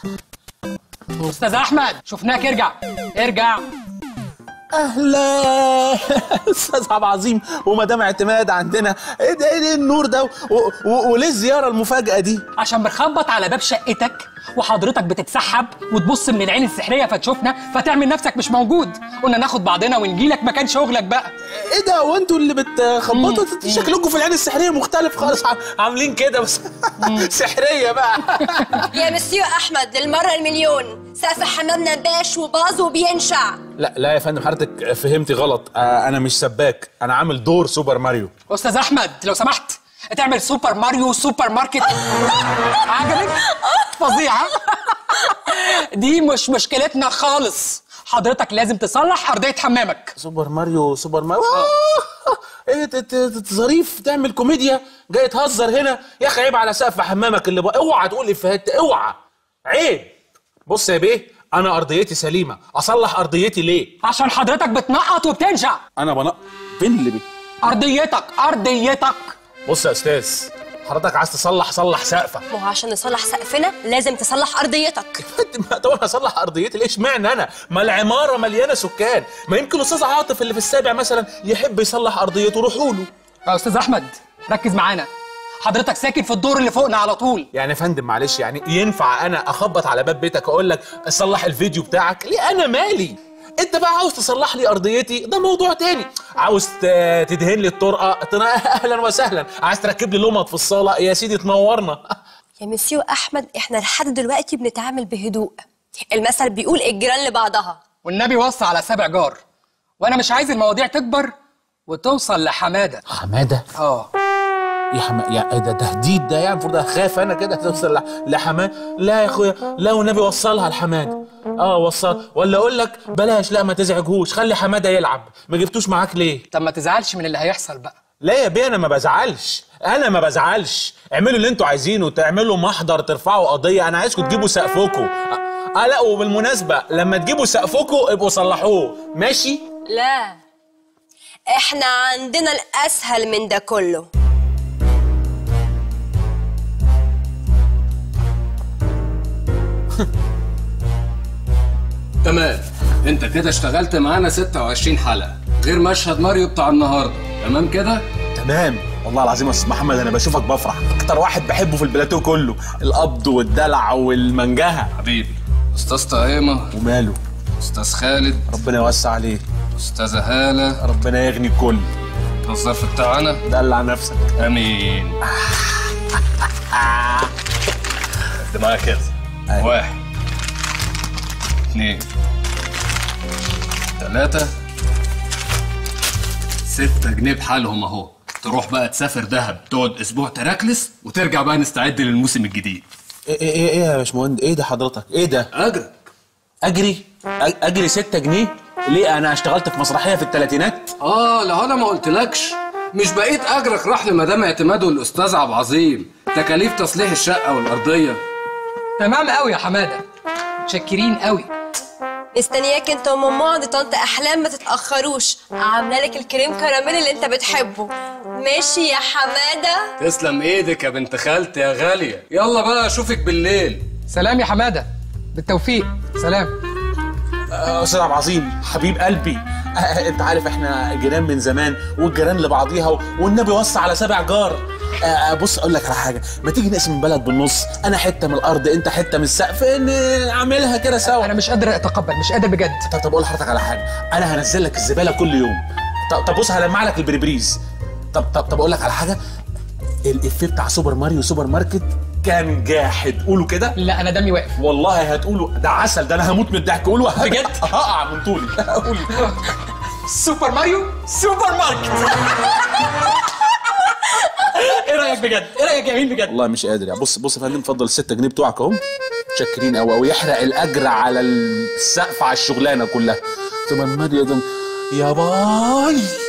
استاذ احمد شفناك ارجع ارجع اهلا استاذ عبد العظيم ومدام اعتماد عندنا ايه ده ايه ده النور ده و- و- وليه الزياره المفاجاه دي عشان بنخبط على باب شقتك وحضرتك بتتسحب وتبص من العين السحريه فتشوفنا فتعمل نفسك مش موجود قلنا ناخد بعضنا ونجيلك مكان شغلك بقى ايه ده وانتوا اللي بتخبطوا شكلكم في العين السحريه مختلف خالص عم- عاملين كده بس سحريه بقى يا مسيو احمد للمره المليون سقف حمامنا باش وباظ وبينشع لا لا يا فندم حضرتك فهمتي غلط آه انا مش سباك انا عامل دور سوبر ماريو استاذ احمد لو سمحت تعمل سوبر ماريو سوبر ماركت عجبك فظيعه دي مش مشكلتنا خالص حضرتك لازم تصلح ارضيه حمامك سوبر ماريو سوبر ماريو آه، ايه ت- ت- ت- ظريف تعمل كوميديا جاي تهزر هنا يا اخي عيب على سقف حمامك اللي بقى اوعى تقول افيهات اوعى عيب بص يا بيه انا ارضيتي سليمه اصلح ارضيتي ليه عشان حضرتك بتنقط وبتنشع انا بنق فين اللي بيه ارضيتك ارضيتك بص يا استاذ حضرتك عايز تصلح صلح سقفك ما هو عشان نصلح سقفنا لازم تصلح ارضيتك ما طب انا اصلح ارضيتي ليه اشمعنى انا ما العماره مليانه سكان ما يمكن استاذ عاطف اللي في السابع مثلا يحب يصلح ارضيته روحوا له يا استاذ احمد ركز معانا حضرتك ساكن في الدور اللي فوقنا على طول يعني يا فندم معلش يعني ينفع انا اخبط على باب بيتك اقول لك صلح الفيديو بتاعك ليه انا مالي انت بقى عاوز تصلح لي ارضيتي ده موضوع تاني عاوز ت- تدهن لي الطرقه تنا- اهلا وسهلا عايز تركب لي لمط في الصاله يا سيدي تنورنا يا مسيو احمد احنا لحد دلوقتي بنتعامل بهدوء المثل بيقول الجيران لبعضها والنبي وصى على سبع جار وانا مش عايز المواضيع تكبر وتوصل لحماده حماده اه يا حما يا إيه ده تهديد ده يعني المفروض اخاف انا كده توصل لح- لحماد لا يا اخويا لا والنبي وصلها لحماده اه وصل ولا اقول لك بلاش لا ما تزعجهوش خلي حماده يلعب ما جبتوش معاك ليه طب ما تزعلش من اللي هيحصل بقى لا يا بيه انا ما بزعلش انا ما بزعلش اعملوا اللي انتوا عايزينه تعملوا محضر ترفعوا قضيه انا عايزكم تجيبوا سقفكم اه لا وبالمناسبه لما تجيبوا سقفكم ابقوا صلحوه ماشي لا احنا عندنا الاسهل من ده كله تمام انت كده اشتغلت معانا 26 حلقة غير مشهد ماريو بتاع النهاردة تمام كده؟ تمام والله العظيم يا استاذ محمد انا بشوفك بفرح اكتر واحد بحبه في البلاتو كله القبض والدلع والمنجهه حبيبي استاذ طعيمة وماله استاذ خالد ربنا يوسع عليه استاذة هالة ربنا يغني الكل ده الظرف بتاعنا دلع نفسك امين قد معايا كده أيوة. واحد اثنين ثلاثة ستة جنيه بحالهم اهو تروح بقى تسافر دهب تقعد اسبوع تراكلس وترجع بقى نستعد للموسم الجديد ايه ايه ايه ايه يا باشمهندس ايه ده حضرتك ايه ده اجرك اجري أ- اجري 6 جنيه ليه انا اشتغلت في مسرحيه في الثلاثينات اه لو انا ما قلتلكش مش بقيت اجرك راح لمدام اعتماد والاستاذ عبد العظيم تكاليف تصليح الشقه والارضيه تمام قوي يا حماده متشكرين قوي مستنياك انت وماما عند طنط احلام ما تتاخروش عامله لك الكريم كراميل اللي انت بتحبه ماشي يا حماده تسلم ايدك يا بنت خالتي يا غاليه يلا بقى اشوفك بالليل سلام يا حماده بالتوفيق سلام آه، استاذ عبد العظيم حبيب قلبي آه، انت عارف احنا جيران من زمان والجيران لبعضيها و- والنبي وصى على سبع جار آه، بص اقول لك على حاجه ما تيجي نقسم البلد بالنص انا حته من الارض انت حته من السقف نعملها كده سوا انا مش قادر اتقبل مش قادر بجد طب طب اقول لحضرتك على حاجه انا هنزل لك الزباله كل يوم طب طب بص هلمع لك البريبريز طب طب طب اقول لك على حاجه الافيه بتاع سوبر ماريو سوبر ماركت كان جاحد قولوا كده لا انا دمي واقف والله هتقولوا ده عسل ده انا هموت من الضحك قولوا بجد؟ هقع من طولي قولي سوبر ماريو سوبر ماركت ايه رايك بجد ايه رايك يا مين بجد والله مش قادر يعني بص بص يا فندم اتفضل الستة جنيه بتوعك اهم متشكرين قوي قوي يحرق الاجر على السقف على الشغلانه كلها سوبر ماريو ده يا باي